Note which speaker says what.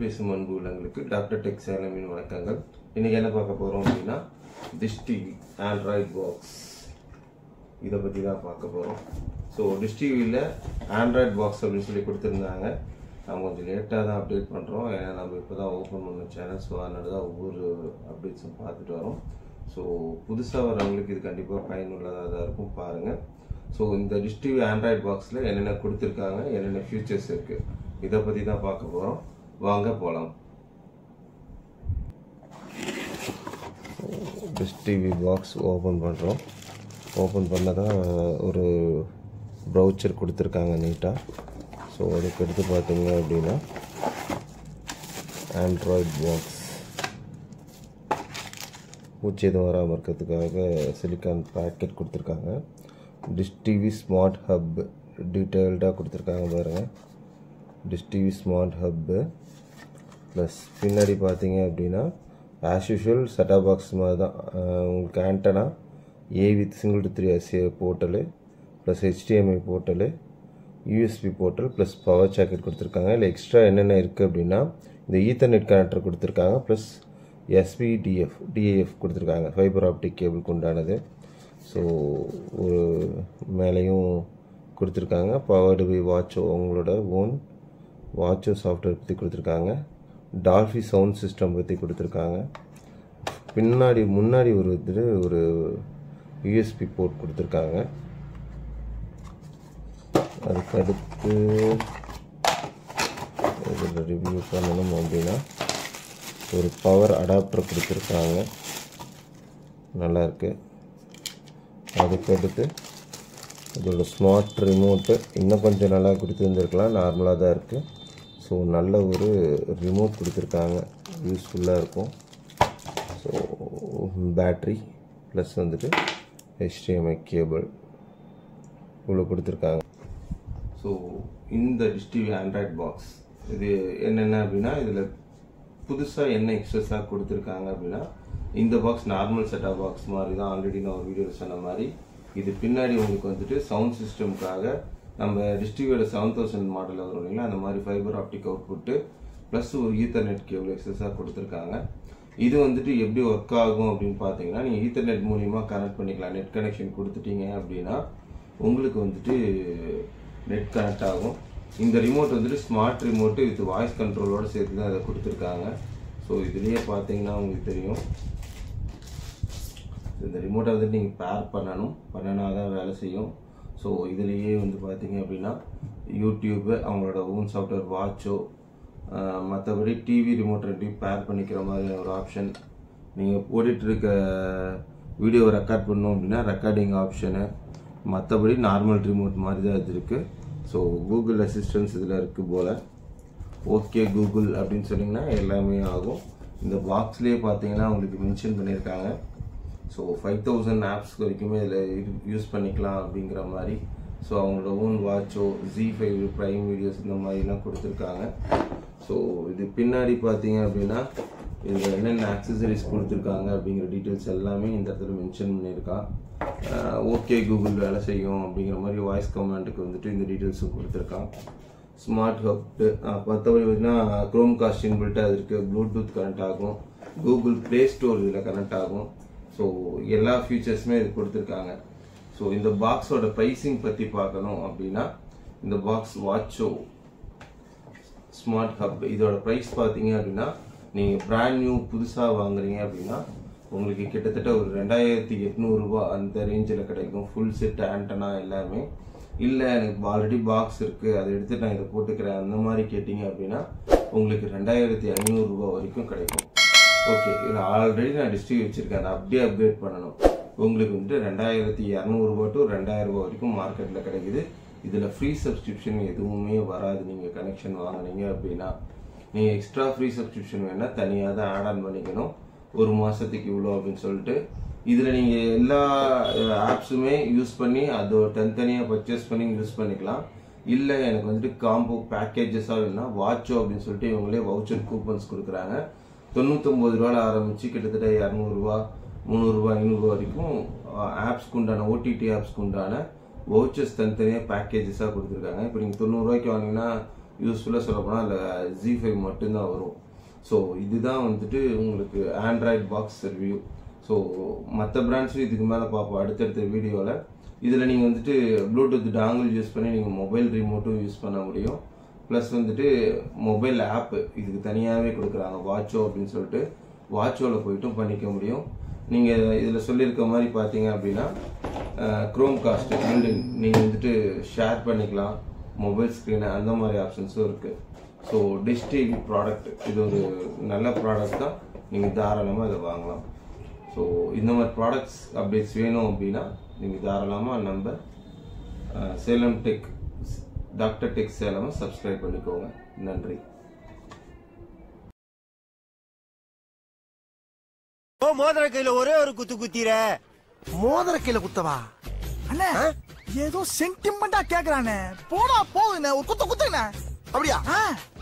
Speaker 1: பேசும் அன்பு உள்ளங்களுக்கு டாக்டர் டெக் சேலமின் வணக்கங்கள் இன்னைக்கு என்ன பார்க்க போறோம் அப்படின்னா டிஷ் டிவி ஆண்ட்ராய்ட் பாக்ஸ் இதை பற்றி தான் பார்க்க போகிறோம் ஸோ டிஷ் டிவியில் ஆண்ட்ராய்ட் பாக்ஸ் அப்படின்னு சொல்லி கொடுத்துருந்தாங்க நம்ம கொஞ்சம் லேட்டாக தான் அப்டேட் பண்ணுறோம் ஏன்னா நம்ம இப்போ தான் ஓப்பன் பண்ண சேனல் ஸோ அதனால தான் ஒவ்வொரு அப்டேட்ஸும் பார்த்துட்டு வரோம் ஸோ புதுசாக வரவங்களுக்கு இது கண்டிப்பாக பயனுள்ளதாக தான் இருக்கும் பாருங்கள் ஸோ இந்த டிஷ் டிவி ஆண்ட்ராய்ட் பாக்ஸில் என்னென்ன கொடுத்துருக்காங்க என்னென்ன ஃபியூச்சர்ஸ் இருக்குது இதை பற்றி தான் பார்க்க போகிறோம் வாங்க போகலாம் டிஷ் டிவி பாக்ஸ் ஓப்பன் பண்ணுறோம் ஓப்பன் பண்ணதான் ஒரு ப்ரௌச்சர் கொடுத்துருக்காங்க நீட்டாக ஸோ அதுக்கு எடுத்து பார்த்தீங்க அப்படின்னா ஆண்ட்ராய்ட் பாக்ஸ் பூச்சி எதுவும் வராமல் இருக்கிறதுக்காக சிலிக்கான் பேக்கெட் கொடுத்துருக்காங்க டிஷ் டிவி ஸ்மார்ட் ஹப் டீட்டெயில்டாக கொடுத்துருக்காங்க பாருங்கள் dish TV smart hub plus பின்னாடி பார்த்தீங்க அப்படின்னா ஆஸ் யூஷுவல் செட்டாப் பாக்ஸ் மாதிரி தான் அஹ் உங்களுக்கு antenna A with single to three SA portal plus HDMI portal USB portal plus power jacket கொடுத்துருக்காங்க இல்லை எக்ஸ்ட்ரா என்னென்ன இருக்குது அப்படின்னா இந்த ஈத்தர்நெட் கனெக்டர் கொடுத்துருக்காங்க ப்ளஸ் எஸ்பிடிஎஃப் டிஏஎஃப் கொடுத்துருக்காங்க ஃபைபர் ஆப்டிக் கேபிளுக்கு உண்டானது ஸோ ஒரு மேலேயும் கொடுத்துருக்காங்க பவர்டு பை வாட்சோ உங்களோட ஓன் வாட்சோ சாஃப்ட்வேர் பற்றி கொடுத்துருக்காங்க டால்ஃபி சவுண்ட் சிஸ்டம் பற்றி கொடுத்துருக்காங்க பின்னாடி முன்னாடி ஒரு இது ஒரு யூஎஸ்பி போர்ட் கொடுத்துருக்காங்க அதுக்கு அடுத்து இதில் ரிவ்யூ பண்ணணும் அப்படின்னா ஒரு பவர் அடாப்டர் கொடுத்துருக்காங்க நல்லா இருக்கு அதுக்கு அடுத்து இதோட ஸ்மார்ட் ரிமோட்டு இன்னும் கொஞ்சம் நல்லா கொடுத்துருந்துருக்கலாம் நார்மலாக தான் இருக்குது ஸோ நல்ல ஒரு ரிமோட் கொடுத்துருக்காங்க யூஸ்ஃபுல்லாக இருக்கும் ஸோ பேட்ரி ப்ளஸ் வந்துட்டு HDMI கேபிள் இவ்வளோ கொடுத்துருக்காங்க ஸோ இந்த டிஷ் டிவி ஆண்ட்ராய்ட் பாக்ஸ் இது என்னென்ன அப்படின்னா இதில் புதுசாக என்ன எக்ஸ்ட்ரஸாக கொடுத்துருக்காங்க அப்படின்னா இந்த பாக்ஸ் நார்மல் செட்டாப் பாக்ஸ் மாதிரி தான் ஆல்ரெடி நான் ஒரு வீடியோவில் சொன்ன மாதிரி இது பின்னாடி உங்களுக்கு வந்துட்டு சவுண்ட் சிஸ்டம்காக நம்ம டிஸ்டிவியோட செவன் தௌசண்ட் மாடலில் வரும் இல்லைங்களா அந்த மாதிரி ஃபைபர் ஆப்டிக் அவுட்புட்டு ப்ளஸ் ஒரு ஈத்தர்நெட் கேபிள் எக்ஸஸாக கொடுத்துருக்காங்க இது வந்துட்டு எப்படி ஒர்க் ஆகும் அப்படின்னு பார்த்தீங்கன்னா நீங்கள் ஈத்தர்நெட் மூலியமாக கனெக்ட் பண்ணிக்கலாம் நெட் கனெக்ஷன் கொடுத்துட்டீங்க அப்படின்னா உங்களுக்கு வந்துட்டு நெட் கனெக்ட் ஆகும் இந்த ரிமோட் வந்துட்டு ஸ்மார்ட் ரிமோட்டு வித் வாய்ஸ் கண்ட்ரோலோட சேர்த்து தான் அதை கொடுத்துருக்காங்க ஸோ இதுலேயே பார்த்தீங்கன்னா உங்களுக்கு தெரியும் இந்த ரிமோட்டை வந்துட்டு நீங்கள் பேர் பண்ணணும் பண்ணினா தான் வேலை செய்யும் ஸோ இதுலேயே வந்து பார்த்தீங்க அப்படின்னா யூடியூப்பு அவங்களோட ஓன் சாஃப்ட்வேர் வாட்சோ மற்றபடி டிவி ரிமோட் ரெண்டையும் பேர் பண்ணிக்கிற மாதிரி ஒரு ஆப்ஷன் நீங்கள் போட்டுட்டு இருக்க வீடியோவை ரெக்கார்ட் பண்ணணும் அப்படின்னா ரெக்கார்டிங் ஆப்ஷனு மற்றபடி நார்மல் ரிமோட் மாதிரி தான் இது இருக்குது ஸோ கூகுள் அசிஸ்டன்ஸ் இதில் இருக்குது போல் ஓகே கூகுள் அப்படின்னு சொன்னீங்கன்னா எல்லாமே ஆகும் இந்த பாக்ஸ்லேயே பார்த்தீங்கன்னா உங்களுக்கு மென்ஷன் பண்ணியிருக்காங்க ஸோ ஃபைவ் தௌசண்ட் ஆப்ஸ் வரைக்குமே இதில் யூஸ் பண்ணிக்கலாம் அப்படிங்கிற மாதிரி ஸோ அவங்களோட own Watcho Zee five prime videos இந்த மாதிரிலாம் கொடுத்துருக்காங்க ஸோ இது பின்னாடி பார்த்தீங்க அப்படின்னா இதில் என்னென்ன ஆக்சசரிஸ் கொடுத்துருக்காங்க அப்படிங்கிற டீட்டெயில்ஸ் எல்லாமே இந்த இடத்துல மென்ஷன் பண்ணியிருக்கான் ஓகே கூகுள் வேலை செய்யும் அப்படிங்கிற மாதிரி வாய்ஸ் கமாண்டுக்கு வந்துட்டு இந்த டீட்டெயில்ஸும் கொடுத்துருக்கான் ஸ்மார்ட் ஹப் மற்றபடி பார்த்தீங்கன்னா க்ரோம் காஸ்ட் இன்பில்ட்டாக இருக்குது ப்ளூடூத் கனெக்ட் ஆகும் கூகுள் ப்ளே ஸ்டோர் இதில் கனெக்ட் ஆகும் ஸோ எல்லா ஃபீச்சர்ஸுமே இது கொடுத்துருக்காங்க ஸோ இந்த பாக்ஸோட ப்ரைஸிங் பற்றி பார்க்கணும் அப்படின்னா இந்த பாக்ஸ் வாட்சோ ஸ்மார்ட் ஹப் இதோட ப்ரைஸ் பார்த்தீங்க அப்படின்னா நீங்கள் பிராண்ட் நியூ புதுசாக வாங்குறீங்க அப்படின்னா உங்களுக்கு கிட்டத்தட்ட ஒரு ரெண்டாயிரத்தி எட்நூறுரூவா அந்த ரேஞ்சில் கிடைக்கும் ஃபுல் செட் ஆண்டனா எல்லாமே இல்லை எனக்கு ஆல்ரெடி பாக்ஸ் இருக்குது அதை எடுத்து நான் இதை போட்டுக்கிறேன் அந்த மாதிரி கேட்டிங்க அப்படின்னா உங்களுக்கு ரெண்டாயிரத்தி ஐநூறுரூவா வரைக்கும் கிடைக்கும் ஓகே இதில் ஆல்ரெடி நான் டிஸ்ட்ரிக் வச்சுருக்கேன் அதை அப்படியே அப்கிரேட் பண்ணணும் உங்களுக்கு வந்துட்டு ரெண்டாயிரத்தி இரநூறுபா டு ரெண்டாயிரம் ரூபா வரைக்கும் மார்க்கெட்டில் கிடைக்குது இதில் ஃப்ரீ சப்ஸ்கிரிப்ஷன் எதுவுமே வராது நீங்கள் கனெக்ஷன் வாங்குனீங்க அப்படின்னா நீங்கள் எக்ஸ்ட்ரா ஃப்ரீ சப்ஸ்கிரிப்ஷன் வேணால் தனியாக தான் ஆட் ஆன் பண்ணிக்கணும் ஒரு மாதத்துக்கு இவ்வளோ அப்படின்னு சொல்லிட்டு இதில் நீங்கள் எல்லா ஆப்ஸுமே யூஸ் பண்ணி அதோ தனித்தனியாக பர்ச்சேஸ் பண்ணி யூஸ் பண்ணிக்கலாம் இல்லை எனக்கு வந்துட்டு காம்போ பேக்கேஜஸாக வேணும்னா வாட்சோ அப்படின்னு சொல்லிட்டு இவங்களே வவுச்சர் கூப்பன்ஸ் கொடுக்குறாங்க தொண்ணூத்தொம்பது ரூபாயில் ஆரம்பித்து கிட்டத்தட்ட இரநூறுவா முந்நூறுரூவா ஐநூறுரூவா வரைக்கும் ஆப்ஸ்க்கு உண்டான ஓடிடி ஆப்ஸ்க்கு உண்டான வவுச்சர்ஸ் தனித்தனியாக பேக்கேஜஸாக கொடுத்துருக்காங்க இப்போ நீங்கள் தொண்ணூறுரூவாய்க்கு வாங்கினா யூஸ்ஃபுல்லாக சொல்ல போனால் அதில் ஜி ஃபைவ் மட்டும்தான் வரும் ஸோ இதுதான் வந்துட்டு உங்களுக்கு ஆண்ட்ராய்ட் பாக்ஸ் ரிவ்யூ ஸோ மற்ற பிராண்ட்ஸும் இதுக்கு மேலே பார்ப்போம் அடுத்தடுத்த வீடியோவில் இதில் நீங்கள் வந்துட்டு ப்ளூடூத் டாங்கிள் யூஸ் பண்ணி நீங்கள் மொபைல் ரிமோட்டும் யூஸ் பண்ண முடியும் ப்ளஸ் வந்துட்டு மொபைல் ஆப்பு இதுக்கு தனியாகவே கொடுக்குறாங்க வாட்சோ அப்படின்னு சொல்லிட்டு வாட்சோவில் போயிட்டும் பண்ணிக்க முடியும் நீங்கள் இதில் சொல்லியிருக்க மாதிரி பார்த்தீங்க அப்படின்னா க்ரோம் காஸ்ட் பில்டிங் நீங்கள் வந்துட்டு ஷேர் பண்ணிக்கலாம் மொபைல் ஸ்க்ரீனு அந்த மாதிரி ஆப்ஷன்ஸும் இருக்குது ஸோ டிஷ் டிவி ப்ராடக்ட் இது ஒரு நல்ல ப்ராடக்ட் தான் நீங்கள் தாராளமாக இதை வாங்கலாம் ஸோ இந்த மாதிரி ப்ராடக்ட்ஸ் அப்டேட்ஸ் வேணும் அப்படின்னா நீங்கள் தாராளமாக நம்ம அஹ், சேலம் டெக் டாக்டர் டெக் சேலமை சப்ஸ்கிரைப் பண்ணிக்கோங்க நன்றி
Speaker 2: ஓ மோதிர கையில ஒரே ஒரு குத்து குத்திர
Speaker 3: மோதிர கையில குத்தவா அண்ணே ஏதோ சென்டிமெண்டா கேக்குறானே போடா போகுதுண்ணே ஒரு குத்த குத்துங்கண்ணே அப்படியா